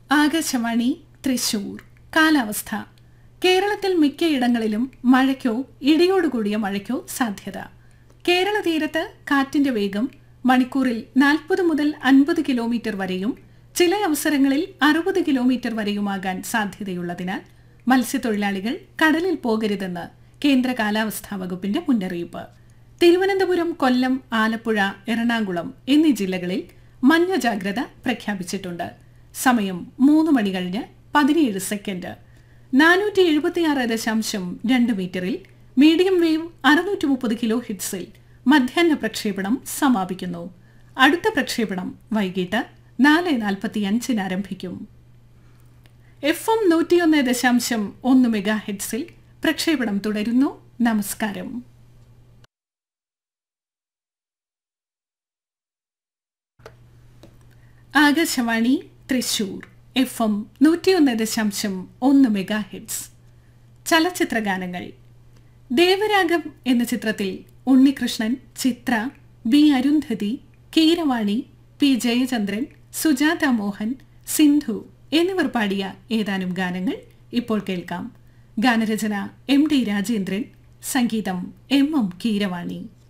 ആകാശവാണി തൃശൂർ കാലാവസ്ഥ കേരളത്തിൽ മിക്കയിടങ്ങളിലും മഴയ്ക്കോ ഇടിയോടുകൂടിയ മഴയ്ക്കോ സാധ്യത കേരള തീരത്ത് കാറ്റിന്റെ വേഗം മണിക്കൂറിൽ നാൽപ്പത് മുതൽ അൻപത് കിലോമീറ്റർ വരെയും ചില അവസരങ്ങളിൽ അറുപത് കിലോമീറ്റർ വരെയുമാകാൻ സാധ്യതയുള്ളതിനാൽ മത്സ്യത്തൊഴിലാളികൾ കടലിൽ പോകരുതെന്ന് കേന്ദ്ര കാലാവസ്ഥാ വകുപ്പിന്റെ മുന്നറിയിപ്പ് തിരുവനന്തപുരം കൊല്ലം ആലപ്പുഴ എറണാകുളം എന്നീ ജില്ലകളിൽ മഞ്ഞ ജാഗ്രത പ്രഖ്യാപിച്ചിട്ടുണ്ട് സമയം മൂന്ന് മണി കഴിഞ്ഞ് പതിനേഴ് സെക്കൻഡ് നാനൂറ്റി എഴുപത്തിയാറ് ദശാംശം രണ്ട് മീറ്ററിൽ മീഡിയം വേവ് അറുന്നൂറ്റി മുപ്പത് കിലോ ഹിറ്റ്സിൽ മധ്യാഹ്ന പ്രക്ഷേപണം സമാപിക്കുന്നു അടുത്ത പ്രക്ഷേപണം വൈകിട്ട് നാല് നാൽപ്പത്തി അഞ്ചിന് ആരംഭിക്കും എഫ് എം നൂറ്റിയൊന്ന് ദശാംശം ഒന്ന് മെഗാ ഹെഡ്സിൽ പ്രക്ഷേപണം തുടരുന്നു നമസ്കാരം ആകാശവാണി തൃശൂർ എഫ് എം നൂറ്റിയൊന്ന് ദശാംശം ഒന്ന് മെഗാ ഹെഡ്സ് ചലച്ചിത്രഗാനങ്ങൾ ദേവരാഗം എന്ന ചിത്രത്തിൽ ഉണ്ണികൃഷ്ണൻ ചിത്ര ബി അരുന്ധതി കീരവാണി പി ജയചന്ദ്രൻ സുജാത മോഹൻ സിന്ധു എന്നിവർ പാടിയ ഏതാനും ഗാനങ്ങൾ ഇപ്പോൾ കേൾക്കാം ഗാനരചന എം ഡി രാജേന്ദ്രൻ സംഗീതം എം എം കീരവാണി